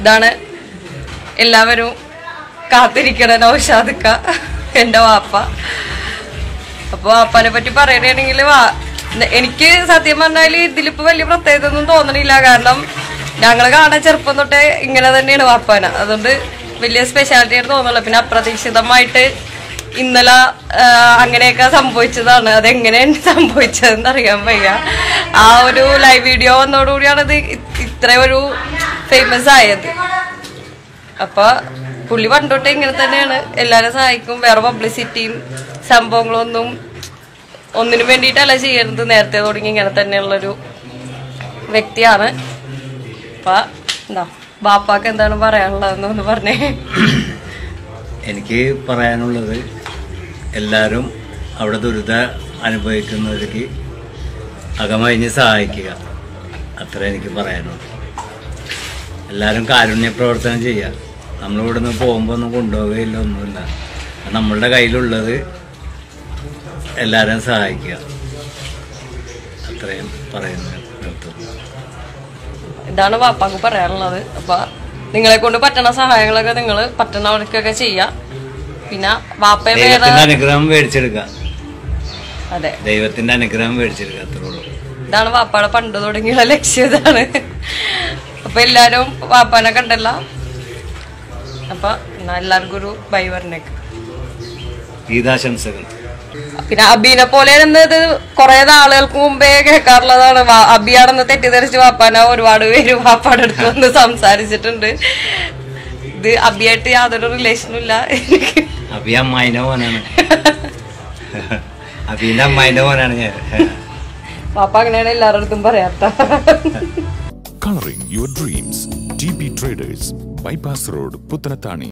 ഇതാണ് എല്ലാവരും കാത്തിരിക്കണ നൗഷാദിക്ക എൻ്റെ വാപ്പ അപ്പൊ വാപ്പാനെ പറ്റി പറയുകയാണെങ്കിൽ എനിക്ക് സത്യം പറഞ്ഞാൽ ഇതിലിപ്പോ വലിയ പ്രത്യേകത ഒന്നും തോന്നണില്ല കാരണം ഞങ്ങൾ കാണാൻ ചെറുപ്പം തൊട്ടേ ഇങ്ങനെ തന്നെയാണ് വാപ്പാന അതുകൊണ്ട് വലിയ സ്പെഷ്യാലിറ്റി ആയിട്ട് തോന്നുന്നില്ല പിന്നെ അപ്രതീക്ഷിതമായിട്ട് ഇന്നലെ ആ, അങ്ങനെയൊക്കെ സംഭവിച്ചതാണ് അതെങ്ങനെയാണ് സംഭവിച്ചതെന്ന് അറിയാൻ വയ്യ ആ ഒരു ലൈവ് വീഡിയോ വന്നതോടുകൂടിയാണ് ഇത് ഇ- ഇത്ര ഒരു ഫേമസ് ആയത് അപ്പൊ പുള്ളി പണ്ടോട്ടെ ഇങ്ങനെ തന്നെയാണ് എല്ലാരും സഹായിക്കും വേറെ പബ്ലിസിറ്റിയും സംഭവങ്ങളൊന്നും ഒന്നിനു വേണ്ടിയിട്ടല്ല ചെയ്യരുത് നേരത്തെ തുടങ്ങി ഇങ്ങനെ തന്നെയുള്ളൊരു വ്യക്തിയാണ് അപ്പൊ എന്താ ബാപ്പാക്ക് എന്താണ് പറയാനുള്ളതെന്ന് ഒന്ന് പറഞ്ഞേ എനിക്ക് പറയാനുള്ളത് എല്ലാവരും അവിടെ ദുരിത അനുഭവിക്കുന്നവർക്ക് അകമഴിഞ്ഞ് സഹായിക്കുക അത്ര എനിക്ക് പറയാനുള്ളൂ എല്ലാവരും കാരുണ്യ പ്രവർത്തനം ചെയ്യുക നമ്മളിവിടെ നിന്ന് പോകുമ്പോൾ ഒന്നും കൊണ്ടുപോവുകയില്ല ഒന്നുമില്ല നമ്മളുടെ കയ്യിലുള്ളത് എല്ലാവരും സഹായിക്കുക അത്രയും പറയുന്നത് നിർത്തുന്നു ഇതാണ് വാപ്പാക്ക് പറയാനുള്ളത് അപ്പൊ നിങ്ങളെ കൊണ്ട് പറ്റണ സഹായങ്ങളൊക്കെ നിങ്ങൾ പറ്റണവർക്കൊക്കെ ചെയ്യാം പിന്നെ വാപ്പയെ വേറെ ദൈവത്തിന്റെ അനുഗ്രഹം മേടിച്ചെടുക്കുക അതെ ദൈവത്തിന്റെ അനുഗ്രഹം മേടിച്ചെടുക്കുക അത്രേ ഉള്ളൂ ഇതാണ് വാപ്പാടെ പണ്ട് തുടങ്ങിയുള്ള ലക്ഷ്യം ഇതാണ് അപ്പൊ എല്ലാരും വാപ്പാനെ കണ്ടല്ല അപ്പൊ എന്നാ എല്ലാവർക്കും ഒരു ബൈ പറഞ്ഞേക്ക് ഗീതാശംസകൾ പിന്നെ അബീനെ പോലെ ഇത് കുറെ നാളുകൾക്ക് മുമ്പേ കേൾക്കാറുള്ളതാണ് വാ- അബിയാണെന്ന് തെറ്റിദ്ധരിച്ച് വാപ്പാന ഒരുപാട് പേര് വാപ്പാടെ അടുത്ത് വന്ന് സംസാരിച്ചിട്ടുണ്ട് ഇത് അബിയായിട്ട് യാതൊരു റിലേഷനും ഇല്ല എനിക്ക് അബി അമ്മായിന്റെ മോനാണ് അബീന്റെ അമ്മായിന്റെ മോനാണ് ഞാൻ വാപ്പ അങ്ങനെയാണ് എല്ലാവരുടെ അടുത്തും പറയാത്ത Coloring your dreams. TB Traders, Bypass Road, Puttanatani.